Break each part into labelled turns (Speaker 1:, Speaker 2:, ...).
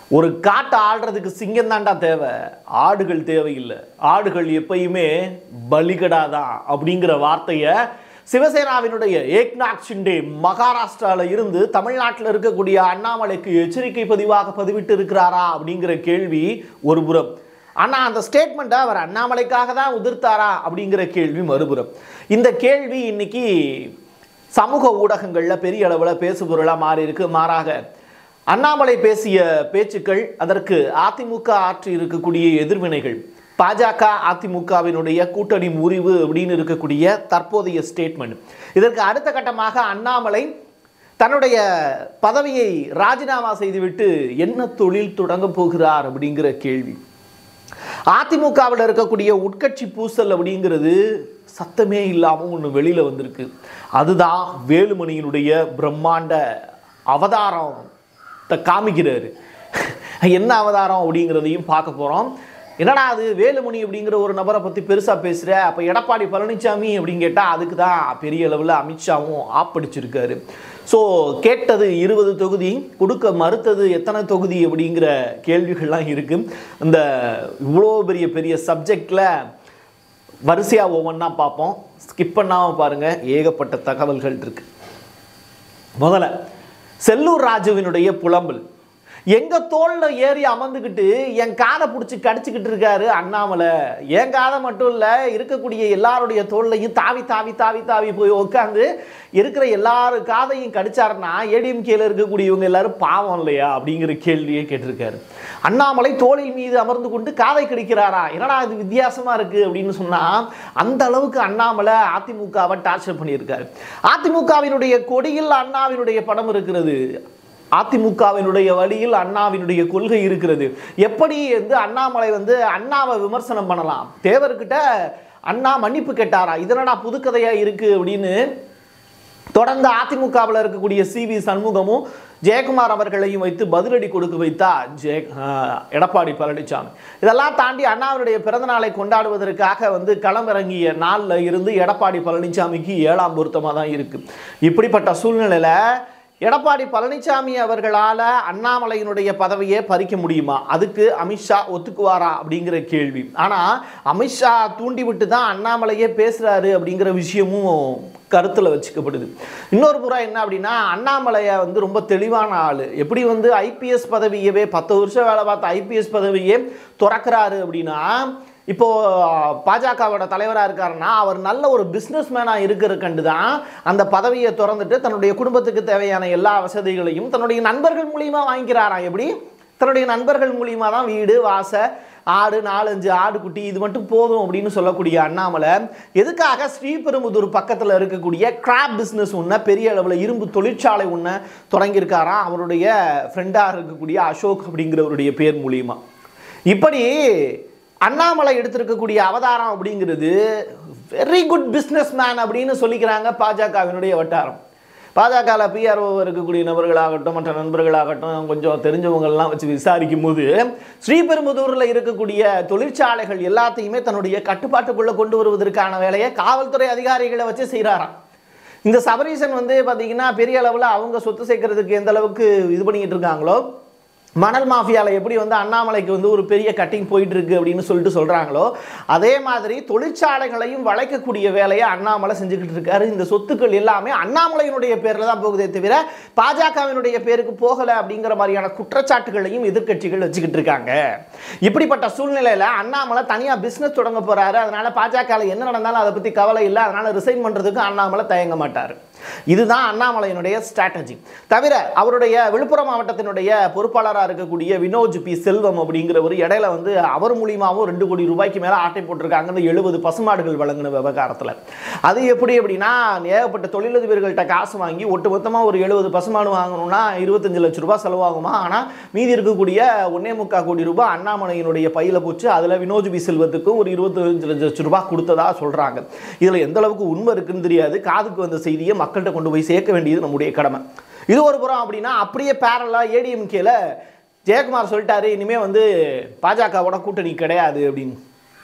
Speaker 1: ஒரு காட்டை ஆள்றதுக்கு சிங்கம் தான்டா தேவை ஆடுகள் தேவையில்லை ஆடுகள் எப்பயுமே பலிகடாதான் அப்படிங்கிற வார்த்தையை சிவசேனாவினுடைய ஏக்நாத் ஷிண்டே மகாராஷ்டிரால இருந்து தமிழ்நாட்டில் இருக்கக்கூடிய அண்ணாமலைக்கு எச்சரிக்கை பதிவாக பதிவிட்டு இருக்கிறாரா அப்படிங்கிற கேள்வி ஒரு புறம் ஆனால் அந்த ஸ்டேட்மெண்ட்டை அவர் அண்ணாமலைக்காக தான் உதிர்த்தாரா அப்படிங்கிற கேள்வி மறுபுறம் இந்த கேள்வி இன்னைக்கு சமூக ஊடகங்களில் பெரிய அளவில் பேசுபொருளாக மாறி இருக்கு மாறாக அண்ணாமலை பேசிய பேச்சுக்கள் அதற்கு அதிமுக ஆற்றி இருக்கக்கூடிய எதிர்வினைகள் பாஜக அதிமுகவினுடைய கூட்டணி முறிவு அப்படின்னு இருக்கக்கூடிய தற்போதைய ஸ்டேட்மெண்ட் இதற்கு அடுத்த கட்டமாக அண்ணாமலை தன்னுடைய பதவியை ராஜினாமா செய்துவிட்டு என்ன தொழில் தொடங்க போகிறார் அப்படிங்கிற கேள்வி அதிமுகவில் இருக்கக்கூடிய உட்கட்சி பூசல் அப்படிங்கிறது சத்தமே இல்லாமல் ஒன்று வெளியில் வந்திருக்கு அதுதான் வேலுமணியினுடைய பிரம்மாண்ட அவதாரம் காமிக்கிறாரு என்ன அவதாரம் அப்படிங்கிறதையும் பார்க்க போகிறோம் என்னடா அது வேலுமணி அப்படிங்கிற ஒரு நபரை பற்றி பெருசாக பேசுகிற அப்போ எடப்பாடி பழனிசாமி அப்படின்னு கேட்டால் அதுக்கு தான் பெரிய அளவில் அமித்ஷாவும் ஆப்படிச்சிருக்காரு ஸோ கேட்டது இருபது தொகுதி கொடுக்க மறுத்தது எத்தனை தொகுதி அப்படிங்கிற கேள்விகள்லாம் இருக்குது இந்த இவ்வளோ பெரிய பெரிய சப்ஜெக்டில் வரிசையாக ஒவ்வொன்றா பார்ப்போம் ஸ்கிப் பண்ணாமல் பாருங்கள் ஏகப்பட்ட தகவல்கள் இருக்குது முதல்ல செல்லூர் ராஜுவினுடைய புலம்பல் எங்க தோல்ல ஏறி அமர்ந்துக்கிட்டு என் காதை பிடிச்சி கடிச்சுக்கிட்டு இருக்காரு அண்ணாமலை என் காதை மட்டும் இல்லை இருக்கக்கூடிய எல்லாருடைய தோல்லையும் தாவி தாவி தாவி தாவி போய் உட்காந்து இருக்கிற எல்லாரு காதையும் கடிச்சாருன்னா ஏடிஎம்கேல இருக்கக்கூடியவங்க எல்லாரும் பாவம் இல்லையா அப்படிங்கிற கேள்வியை கேட்டிருக்காரு அண்ணாமலை தோளில் மீது அமர்ந்து கொண்டு காதை கடிக்கிறாரா என்னடா இது வித்தியாசமா இருக்கு அப்படின்னு சொன்னா அந்த அளவுக்கு அண்ணாமலை அதிமுகவை டார்ச்சர் பண்ணியிருக்காரு அதிமுகவினுடைய கொடியில் அண்ணாவினுடைய படம் இருக்கிறது அதிமுகவினுடைய வழியில் அண்ணாவினுடைய கொள்கை இருக்கிறது எப்படி வந்து அண்ணாமலை வந்து அண்ணாவை விமர்சனம் பண்ணலாம் தேவர்கிட்ட அண்ணா மன்னிப்பு கேட்டாரா இதனடா புதுக்கதையா இருக்கு அப்படின்னு தொடர்ந்து அதிமுகவில் இருக்கக்கூடிய சி வி சண்முகமும் ஜெயக்குமார் அவர்களையும் வைத்து பதிலடி கொடுக்க வைத்தா ஜெய ஆஹ் எடப்பாடி பழனிசாமி இதெல்லாம் தாண்டி அண்ணாவினுடைய பிறந்த நாளை கொண்டாடுவதற்காக வந்து களமிறங்கிய நாளில் இருந்து எடப்பாடி பழனிசாமிக்கு ஏழாம் பொருத்தமாக தான் இருக்கு இப்படிப்பட்ட சூழ்நிலையில் எடப்பாடி பழனிசாமி அவர்களால் அண்ணாமலையினுடைய பதவியை பறிக்க முடியுமா அதுக்கு அமித்ஷா ஒத்துக்குவாரா அப்படிங்கிற கேள்வி ஆனால் அமித்ஷா தூண்டிவிட்டு தான் அண்ணாமலையே பேசுகிறாரு அப்படிங்கிற விஷயமும் கருத்தில் வச்சுக்கப்படுது இன்னொரு புறம் என்ன அப்படின்னா அண்ணாமலையை வந்து ரொம்ப தெளிவான ஆள் எப்படி வந்து ஐபிஎஸ் பதவியவே பத்து வருஷம் வேலை பார்த்த ஐபிஎஸ் பதவியே துறக்கிறாரு அப்படின்னா இப்போ பாஜகவோட தலைவராக இருக்காருன்னா அவர் நல்ல ஒரு பிஸ்னஸ் மேனாக இருக்கிற கண்டு தான் அந்த பதவியை திறந்துட்டு தன்னுடைய குடும்பத்துக்கு தேவையான எல்லா வசதிகளையும் தன்னுடைய நண்பர்கள் மூலியமா வாங்கிக்கிறாராம் எப்படி தன்னுடைய நண்பர்கள் மூலியமா தான் வீடு வாச ஆடு நாலஞ்சு ஆடு குட்டி இது மட்டும் போதும் அப்படின்னு சொல்லக்கூடிய அண்ணாமலை எதுக்காக ஸ்ரீபெரும்புதூர் பக்கத்தில் இருக்கக்கூடிய கிராப் பிஸ்னஸ் ஒன்று பெரிய அளவில் இரும்பு தொழிற்சாலை ஒன்று தொடங்கியிருக்காராம் அவருடைய ஃப்ரெண்டாக இருக்கக்கூடிய அசோக் அப்படிங்கிறவருடைய பேர் மூலியமா இப்படி அண்ணாமலை எடுத்திருக்கக்கூடிய அவதாரம் அப்படிங்கிறது வெரி குட் பிஸ்னஸ் மேன் அப்படின்னு சொல்லிக்கிறாங்க பாஜகவினுடைய வட்டாரம் பாஜகவில் பிஆர்ஓ இருக்கக்கூடிய நபர்களாகட்டும் மற்ற நண்பர்களாகட்டும் கொஞ்சம் தெரிஞ்சவங்கள்லாம் வச்சு விசாரிக்கும் போது ஸ்ரீபெரும்புதூரில் இருக்கக்கூடிய தொழிற்சாலைகள் எல்லாத்தையுமே தன்னுடைய கட்டுப்பாட்டுக்குள்ளே கொண்டு வருவதற்கான வேலையை காவல்துறை அதிகாரிகளை வச்சு செய்கிறாராம் இந்த சபரீசன் வந்து பார்த்தீங்கன்னா பெரிய அளவில் அவங்க சொத்து சேர்க்கறதுக்கு எந்த அளவுக்கு இது பண்ணிக்கிட்டு இருக்காங்களோ மணல் மாஃபியாவில் எப்படி வந்து அண்ணாமலைக்கு வந்து ஒரு பெரிய கட்டிங் போயிட்டு இருக்கு அப்படின்னு சொல்லிட்டு சொல்கிறாங்களோ அதே மாதிரி தொழிற்சாலைகளையும் வளைக்கக்கூடிய வேலையை அண்ணாமலை செஞ்சுக்கிட்டு இருக்காரு இந்த சொத்துக்கள் எல்லாமே அண்ணாமலையினுடைய பேரில் தான் போகுதே தவிர பாஜகவினுடைய பேருக்கு போகலை அப்படிங்கிற மாதிரியான குற்றச்சாட்டுகளையும் எதிர்க்கட்சிகள் வச்சுக்கிட்டு இருக்காங்க இப்படிப்பட்ட சூழ்நிலையில் அண்ணாமலை தனியாக பிஸ்னஸ் தொடங்க போகிறாரு அதனால பாஜகவில் என்ன நடந்தாலும் அதை பற்றி கவலை இல்லை அதனால ரிசைன் பண்ணுறதுக்கு அண்ணாமலை தயங்க மாட்டார் இதுதான் அண்ணாமலையினுடைய ஸ்ட்ராட்டஜி தவிர அவருடைய விழுப்புரம் மாவட்டத்தினுடைய பொறுப்பாளராக இருக்கக்கூடிய வினோஜ் பி செல்வம் அப்படிங்கிறவர் இடையில வந்து அவர் மூலியமாகவும் ரெண்டு கோடி ரூபாய்க்கு மேலே ஆட்டை போட்டிருக்காங்க இந்த எழுபது பசுமாடுகள் வழங்கின விவகாரத்தில் அது எப்படி அப்படின்னா ஏகப்பட்ட தொழிலதிபர்கள்ட்ட காசு வாங்கி ஒட்டுமொத்தமாக ஒரு எழுபது பசுமாடு வாங்கணும்னா இருபத்தஞ்சு லட்ச ரூபாய் செலவாகுமா ஆனால் மீதி இருக்கக்கூடிய ஒன்னே முக்கால் கோடி ரூபாய் அண்ணாமலையினுடைய பையில போச்சு அதில் வினோஜ் பி செல்வத்துக்கும் ஒரு இருபத்தஞ்சு லட்ச ரூபாய் கொடுத்ததா சொல்கிறாங்க இதில் எந்த அளவுக்கு உண்மை இருக்குன்னு தெரியாது காதுக்கு வந்த செய்தியை மக்கள்கிட்ட கொண்டு போய் சேர்க்க வேண்டியது நம்முடைய கடமை இது ஒரு புறம் அப்படின்னா அப்படியே பேரலாக ஏடிஎம்கேல ஜெயக்குமார் சொல்லிட்டாரு இனிமேல் வந்து பாஜகவோட கூட்டணி கிடையாது அப்படின்னு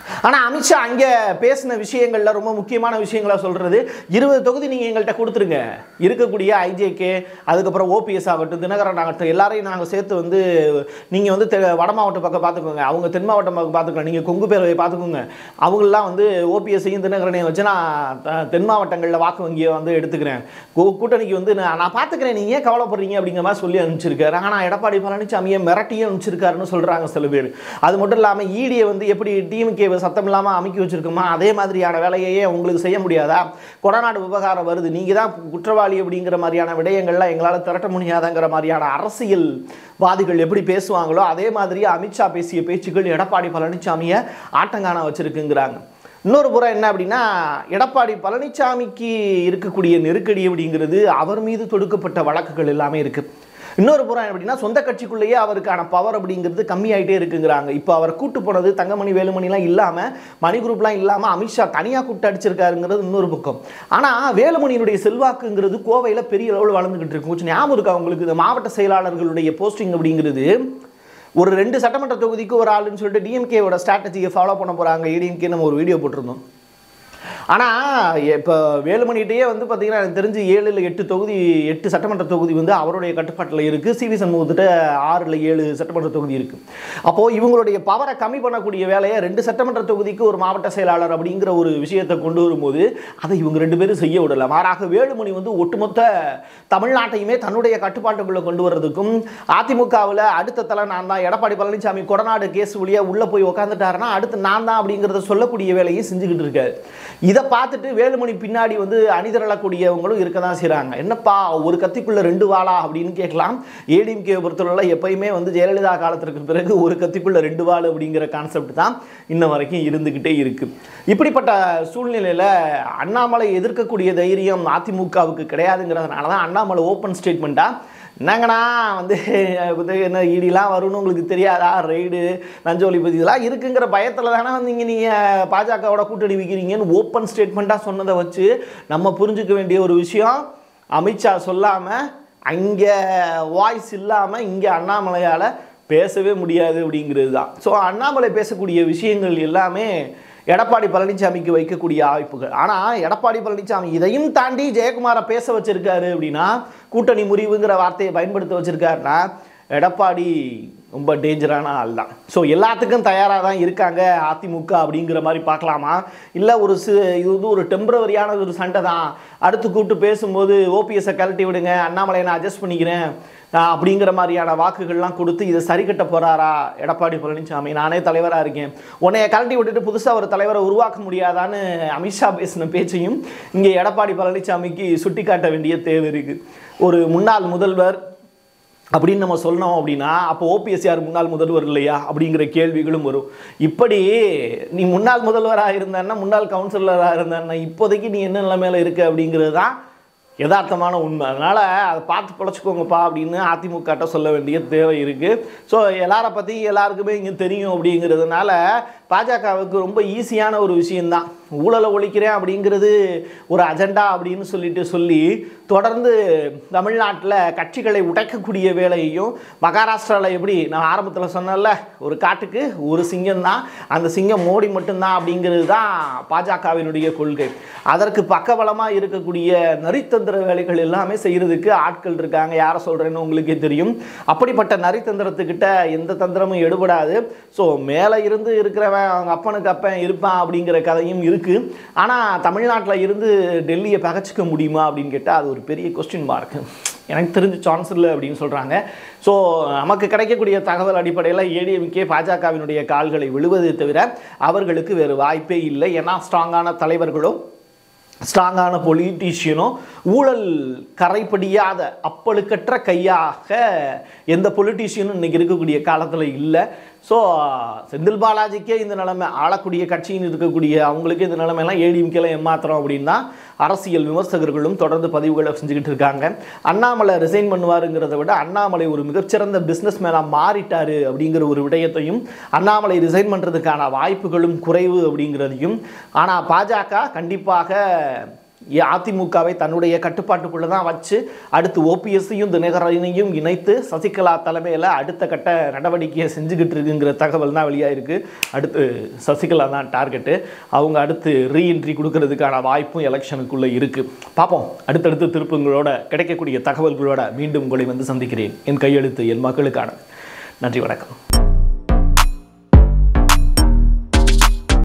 Speaker 1: ஆனால் அமித்ஷா அங்கே பேசின விஷயங்களில் ரொம்ப முக்கியமான விஷயங்களா சொல்கிறது இருபது தொகுதி நீங்கள் எங்கள்கிட்ட கொடுத்துருங்க இருக்கக்கூடிய ஐஜேகே அதுக்கப்புறம் ஓபிஎஸ் ஆகட்டும் தினகரன் ஆகட்டும் எல்லாரையும் நாங்கள் சேர்த்து வந்து நீங்கள் வந்து தெ வட மாவட்ட பக்கம் பார்த்துக்கோங்க அவங்க தென் மாவட்டம் பக்கம் பார்த்துக்கலாம் நீங்கள் கொங்கு பேரவை பார்த்துக்கோங்க அவங்களெலாம் வந்து ஓபிஎஸ்ஸையும் தினகரனையும் வச்சு நான் த- தென் மாவட்டங்களில் வாக்கு வங்கியை வந்து எடுத்துக்கிறேன் கூ- கூட்டணிக்கு வந்து நான் நான் பார்த்துக்கிறேன் நீங்கள் ஏன் கவலைப்படுறீங்க அப்படிங்கிற மாதிரி சொல்லி அனுப்பிச்சிருக்காரு ஆனால் எடப்பாடி பழனிசாமியை மிரட்டியும் அனுப்பிச்சிருக்காருன்னு சொல்கிறாங்க சில பேர் அது மட்டும் இல்லாமல் ஈடியை வந்து எப்படி டிஎம்கே சத்தம் இல்லாமல் அமைக்கி வச்சிருக்கோமா அதே மாதிரியான வேலையையே உங்களுக்கு செய்ய முடியாதா கொடநாடு விவகாரம் வருது நீங்கள் தான் குற்றவாளி அப்படிங்கிற மாதிரியான விடயங்கள்லாம் எங்களால் திரட்ட முடியாதாங்கிற மாதிரியான அரசியல் வாதிகள் எப்படி பேசுவாங்களோ அதே மாதிரி அமித்ஷா பேசிய பேச்சுக்கள் எடப்பாடி பழனிசாமியை ஆட்டங்கான வச்சிருக்குங்கிறாங்க இன்னொரு புறம் என்ன அப்படின்னா எடப்பாடி பழனிசாமிக்கு இருக்கக்கூடிய நெருக்கடி அப்படிங்கிறது அவர் மீது தொடுக்கப்பட்ட வழக்குகள் எல்லாமே இருக்கு இன்னொரு புறம் எப்படின்னா சொந்த கட்சிக்குள்ளேயே அவருக்கான பவர் அப்படிங்கிறது கம்மியாயிட்டே இருக்குங்கிறாங்க இப்போ அவர் கூட்டு போனது தங்கமணி வேலுமணிலாம் இல்லாமல் மணி குரூப்லாம் இல்லாமல் அமித்ஷா தனியாக கூப்பிட்டு அடிச்சிருக்காருங்கிறது இன்னொரு பக்கம் ஆனால் வேலுமணியினுடைய செல்வாக்குங்கிறது கோவையில் பெரிய அளவில் வளர்ந்துக்கிட்டு இருக்கு கொஞ்சம் ஞாபகம் இருக்கா உங்களுக்கு இந்த மாவட்ட செயலாளர்களுடைய போஸ்டிங் அப்படிங்கிறது ஒரு ரெண்டு சட்டமன்ற தொகுதிக்கு ஒரு ஆளுன்னு சொல்லிட்டு டிஎம்கேவோட ஸ்ட்ராட்டஜியை ஃபாலோ பண்ண போகிறாங்க ஏடிஎம்கே நம்ம ஒரு வீடியோ போட்டிருந்தோம் ஆனால் இப்போ வேலுமணிகிட்டயே வந்து பார்த்தீங்கன்னா எனக்கு தெரிஞ்சு ஏழு இல்லை எட்டு தொகுதி எட்டு சட்டமன்ற தொகுதி வந்து அவருடைய கட்டுப்பாட்டில் இருக்குது சிவி சண்முகத்திட்ட ஆறு இல்லை ஏழு சட்டமன்ற தொகுதி இருக்குது அப்போது இவங்களுடைய பவரை கம்மி பண்ணக்கூடிய வேலையை ரெண்டு சட்டமன்ற தொகுதிக்கு ஒரு மாவட்ட செயலாளர் அப்படிங்கிற ஒரு விஷயத்தை கொண்டு வரும்போது அதை இவங்க ரெண்டு பேரும் செய்ய விடல மாறாக வேலுமணி வந்து ஒட்டுமொத்த தமிழ்நாட்டையுமே தன்னுடைய கட்டுப்பாட்டுக்குள்ளே கொண்டு வர்றதுக்கும் அதிமுகவில் அடுத்த தலை நான் தான் எடப்பாடி பழனிசாமி கொடநாடு கேஸ் வழியாக உள்ளே போய் உக்காந்துட்டாருன்னா அடுத்து நான் தான் அப்படிங்கிறத சொல்லக்கூடிய வேலையை செஞ்சுக்கிட்டு இருக்காரு இதை பார்த்துட்டு வேலுமணி பின்னாடி வந்து அணிதிரளக்கூடியவங்களும் இருக்க தான் செய்கிறாங்க என்னப்பா ஒரு கத்திக்குள்ள ரெண்டு வாளா அப்படின்னு கேட்கலாம் ஏடிஎம்கே பொறுத்தவரை எப்பயுமே வந்து ஜெயலலிதா காலத்திற்கு பிறகு ஒரு கத்திக்குள்ள ரெண்டு வாள் அப்படிங்கிற கான்செப்ட் தான் இன்ன வரைக்கும் இருந்துக்கிட்டே இருக்கு இப்படிப்பட்ட சூழ்நிலையில் அண்ணாமலை எதிர்க்கக்கூடிய தைரியம் அதிமுகவுக்கு கிடையாதுங்கிறதுனால தான் அண்ணாமலை ஓப்பன் ஸ்டேட்மெண்ட்டாக என்னங்கண்ணா வந்து வந்து என்ன ஈடிலாம் வரும்னு உங்களுக்கு தெரியாதா ரைடு லஞ்ச ஒழிப்பு இதெல்லாம் இருக்குங்கிற பயத்தில் தானே வந்தீங்க நீங்கள் பாஜகவோட கூட்டணி வைக்கிறீங்கன்னு ஓப்பன் ஸ்டேட்மெண்ட்டாக சொன்னதை வச்சு நம்ம புரிஞ்சுக்க வேண்டிய ஒரு விஷயம் அமித்ஷா சொல்லாமல் அங்கே வாய்ஸ் இல்லாமல் இங்கே அண்ணாமலையால் பேசவே முடியாது அப்படிங்கிறது தான் ஸோ அண்ணாமலை பேசக்கூடிய விஷயங்கள் எல்லாமே எடப்பாடி பழனிசாமிக்கு வைக்கக்கூடிய வாய்ப்புகள் ஆனால் எடப்பாடி பழனிசாமி இதையும் தாண்டி ஜெயக்குமாரை பேச வச்சிருக்காரு அப்படின்னா கூட்டணி முறிவுங்கிற வார்த்தையை பயன்படுத்த வச்சிருக்காருன்னா எடப்பாடி ரொம்ப டேஞ்சரான ஆள் தான் ஸோ எல்லாத்துக்கும் தயாராக தான் இருக்காங்க அதிமுக அப்படிங்கிற மாதிரி பார்க்கலாமா இல்லை ஒரு சி இது வந்து ஒரு டெம்பரவரியான ஒரு சண்டை தான் அடுத்து கூப்பிட்டு பேசும்போது ஓபிஎஸ்ஸை கழட்டி விடுங்க அண்ணாமலையை நான் அட்ஜஸ்ட் பண்ணிக்கிறேன் ஆஹ் அப்படிங்கிற மாதிரியான வாக்குகள்லாம் கொடுத்து இதை சரி கட்ட போறாரா எடப்பாடி பழனிசாமி நானே தலைவராக இருக்கேன் உன்னைய கழட்டி விட்டுட்டு புதுசாக ஒரு தலைவரை உருவாக்க முடியாதான்னு அமித்ஷா பேசின பேச்சையும் இங்கே எடப்பாடி பழனிசாமிக்கு சுட்டி காட்ட வேண்டிய தேவை இருக்கு ஒரு முன்னாள் முதல்வர் அப்படின்னு நம்ம சொன்னோம் அப்படின்னா அப்போ ஓபிஎஸ் யார் முன்னாள் முதல்வர் இல்லையா அப்படிங்கிற கேள்விகளும் வரும் இப்படி நீ முன்னாள் முதல்வராக இருந்தன்னா முன்னாள் கவுன்சிலராக இருந்தன்னா இப்போதைக்கு நீ என்ன நிலைமையில இருக்க அப்படிங்கிறது தான் யதார்த்தமான உண்மை அதனால் அதை பார்த்து பிழைச்சிக்கோங்கப்பா அப்படின்னு அதிமுகட்ட சொல்ல வேண்டிய தேவை இருக்குது ஸோ எல்லாரை பற்றி எல்லாருக்குமே இங்கே தெரியும் அப்படிங்கிறதுனால பாஜகவுக்கு ரொம்ப ஈஸியான ஒரு விஷயந்தான் ஊழலை ஒழிக்கிறேன் அப்படிங்கிறது ஒரு அஜெண்டா அப்படின்னு சொல்லிட்டு சொல்லி தொடர்ந்து தமிழ்நாட்டில் கட்சிகளை உடைக்கக்கூடிய வேலையையும் மகாராஷ்டிராவில் எப்படி நான் ஆரம்பத்தில் சொன்னேன்ல ஒரு காட்டுக்கு ஒரு சிங்கம் தான் அந்த சிங்கம் மோடி மட்டும்தான் அப்படிங்கிறது தான் பாஜகவினுடைய கொள்கை அதற்கு பக்கபலமாக இருக்கக்கூடிய நரித்தந்திர வேலைகள் எல்லாமே செய்கிறதுக்கு ஆட்கள் இருக்காங்க யாரை சொல்கிறேன்னு உங்களுக்கே தெரியும் அப்படிப்பட்ட நரித்தந்திரத்துக்கிட்ட எந்த தந்திரமும் எடுபடாது ஸோ மேலே இருந்து இருக்கிறவன் அவங்க அப்பனுக்கு அப்பன் இருப்பான் அப்படிங்கிற கதையும் இருக்குது ஆனால் தமிழ்நாட்டில் இருந்து டெல்லியை பகச்சிக்க முடியுமா அப்படின்னு கேட்டால் அது ஒரு பெரிய கொஸ்டின் மார்க் எனக்கு தெரிஞ்ச சான்ஸ் இல்லை அப்படின்னு சொல்கிறாங்க ஸோ நமக்கு கிடைக்கக்கூடிய தகவல் அடிப்படையில் ஏடிஎம்கே பாஜகவினுடைய கால்களை விழுவதை தவிர அவர்களுக்கு வேறு வாய்ப்பே இல்லை ஏன்னா ஸ்ட்ராங்கான தலைவர்களோ ஸ்ட்ராங்கான பொலிட்டீஷியனும் ஊழல் கரைப்படியாத அப்பழுக்கற்ற கையாக எந்த பொலிட்டீஷியனும் இன்னைக்கு இருக்கக்கூடிய காலத்தில் இல்லை ஸோ செந்தில் பாலாஜிக்கே இந்த நிலைமை ஆளக்கூடிய கட்சின்னு இருக்கக்கூடிய அவங்களுக்கே இந்த நிலைமையெல்லாம் ஏடிஎம்கேல ஏமாத்திரம் அப்படின்னா அரசியல் விமர்சகர்களும் தொடர்ந்து பதிவுகளை செஞ்சுக்கிட்டு இருக்காங்க அண்ணாமலை ரிசைன் பண்ணுவாருங்கிறத விட அண்ணாமலை ஒரு மிகச்சிறந்த பிஸ்னஸ் மேனாக மாறிட்டாரு அப்படிங்கிற ஒரு விடயத்தையும் அண்ணாமலை ரிசைன் பண்ணுறதுக்கான வாய்ப்புகளும் குறைவு அப்படிங்கிறதையும் ஆனால் பாஜக கண்டிப்பாக ஏ- அதிமுகவை தன்னுடைய கட்டுப்பாட்டுக்குள்ளே தான் வச்சு அடுத்து ஓபிஎஸ்ஸையும் தினகரனையும் இணைத்து சசிகலா தலைமையில் அடுத்த கட்ட நடவடிக்கையை செஞ்சுக்கிட்டு இருக்குங்கிற தகவல் தான் வெளியாயிருக்கு அடுத்து சசிகலா தான் டார்கெட்டு அவங்க அடுத்து ரீஎன்ட்ரி கொடுக்கறதுக்கான வாய்ப்பும் எலெக்ஷனுக்குள்ளே இருக்குது பார்ப்போம் அடுத்தடுத்து திருப்பங்களோட கிடைக்கக்கூடிய தகவல்களோட மீண்டும் உங்களை வந்து சந்திக்கிறேன் என் கையெழுத்து என் மக்களுக்கான நன்றி வணக்கம்